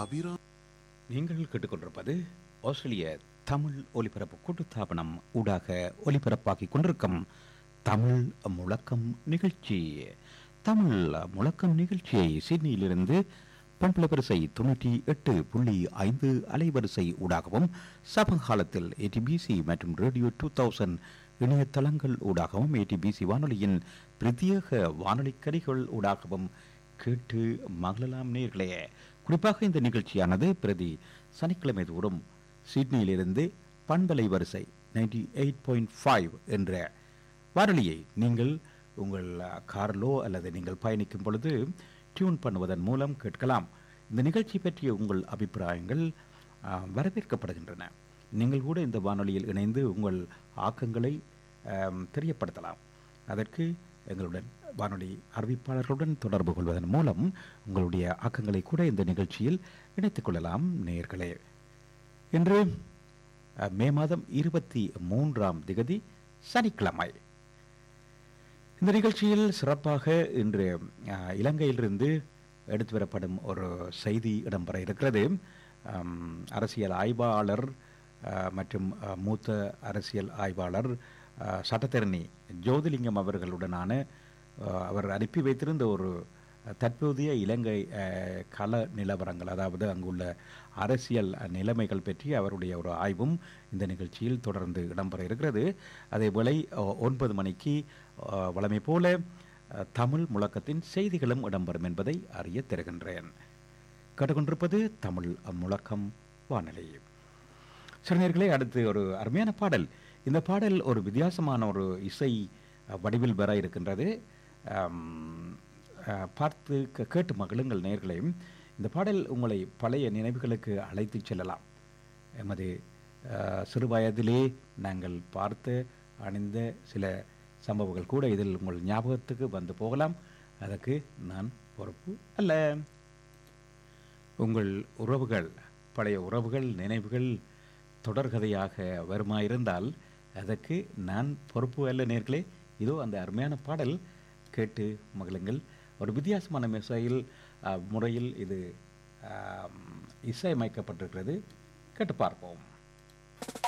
அபிரா நீங்கள் கேட்டுக்கொண்டிருப்பது ஆஸ்திரேலிய தமிழ் ஒலிபரப்பு கூட்டுத்தாபனம் ஊடாக ஒலிபரப்பாகிக் கொண்டிருக்கும் தமிழ் முழக்கம் நிகழ்ச்சி தமிழ் முழக்கம் நிகழ்ச்சியை சிட்னியிலிருந்து பண்புல வரிசை தொண்ணூற்றி எட்டு புள்ளி ஐந்து அலைவரிசை ஊடாகவும் சமகாலத்தில் ஏடிபிசி மற்றும் ரேடியோ டூ தௌசண்ட் இணையதளங்கள் ஊடாகவும் ஏடிபிசி வானொலியின் பிரத்யேக வானொலி கரிகள் ஊடாகவும் கேட்டு மகளலாம் நேர்களே குறிப்பாக இந்த நிகழ்ச்சியானது பிரதி சனிக்கிழமை தோறும் சிட்னியிலிருந்து பண்பலை வரிசை நைன்டி எயிட் பாயிண்ட் ஃபைவ் என்ற வானொலியை நீங்கள் உங்கள் அஹ், காரிலோ அல்லது நீங்கள் பயணிக்கும் பொழுது டியூன் பண்ணுவதன் மூலம் கேட்கலாம் இந்த நிகழ்ச்சி பற்றிய உங்கள் அபிப்பிராயங்கள் அஹ், வரவேற்கப்படுகின்றன நீங்கள் கூட இந்த வானொலியில் இணைந்து உங்கள் ஆக்கங்களை அம், தெரியப்படுத்தலாம் அதற்கு எங்களுடன் வானொலி அறிவிப்பாளர்களுடன் தொடர்பு கொள்வதன் மூலம் உங்களுடைய ஆக்கங்களை கூட இந்த நிகழ்ச்சியில் இணைத்துக் கொள்ளலாம் நேயர்களே இன்று அஹ், மே மாதம் இருபத்தி மூன்றாம் திகதி சனிக்கிழமை இந்த நிகழ்ச்சியில் சிறப்பாக இன்று அஹ், இலங்கையிலிருந்து எடுத்து வரப்படும் ஒரு செய்தி இடம்பெற இருக்கிறது அம், அரசியல் ஆய்வாளர் அஹ், மற்றும் அஹ், மூத்த அரசியல் ஆய்வாளர் அஹ், சட்டத்தரணி ஜோதிலிங்கம் அவர்களுடனான அஹ், அவர் அனுப்பி வைத்திருந்த ஒரு தற்போதைய இலங்கை அஹ், கள நிலவரங்கள் அதாவது அங்குள்ள அரசியல் நிலைமைகள் பற்றி அவருடைய ஒரு ஆய்வும் இந்த நிகழ்ச்சியில் தொடர்ந்து இடம்பெற இருக்கிறது அதேவேளை அஹ், ஒன்பது மணிக்கு அஹ், வழமை போல அஹ், தமிழ் முழக்கத்தின் செய்திகளும் இடம்பெறும் என்பதை அறிய தருகின்றேன் கேட்டுக்கொண்டிருப்பது தமிழ் முழக்கம் வானொலி சிறுநீர்களே அடுத்து ஒரு அருமையான பாடல் இந்த பாடல் ஒரு வித்தியாசமான ஒரு இசை அஹ், வடிவில் வர இருக்கின்றது ஆம், அஹ், பார்த்து கே- கேட்டு மகிழுங்கள் நேர்களையும் இந்த பாடல் உங்களை பழைய நினைவுகளுக்கு அழைத்துச் செல்லலாம் எமது அஹ், சிறு வயதிலே நாங்கள் பார்த்து அணிந்த சில சம்பவங்கள் கூட இதில் உங்கள் ஞாபகத்துக்கு வந்து போகலாம் அதற்கு நான் பொறுப்பு அல்ல உங்கள் உறவுகள் பழைய உறவுகள் நினைவுகள் தொடர்கதையாக வருமாயிருந்தால் அதற்கு நான் பொறுப்பு அல்ல நேர்களே இதோ அந்த அருமையான பாடல் கேட்டு மகிழுங்கள் ஒரு வித்தியாசமான இசையில் அஹ், முறையில் இது ஆம், இசையமைக்கப்பட்டிருக்கிறது கேட்டு பார்ப்போம்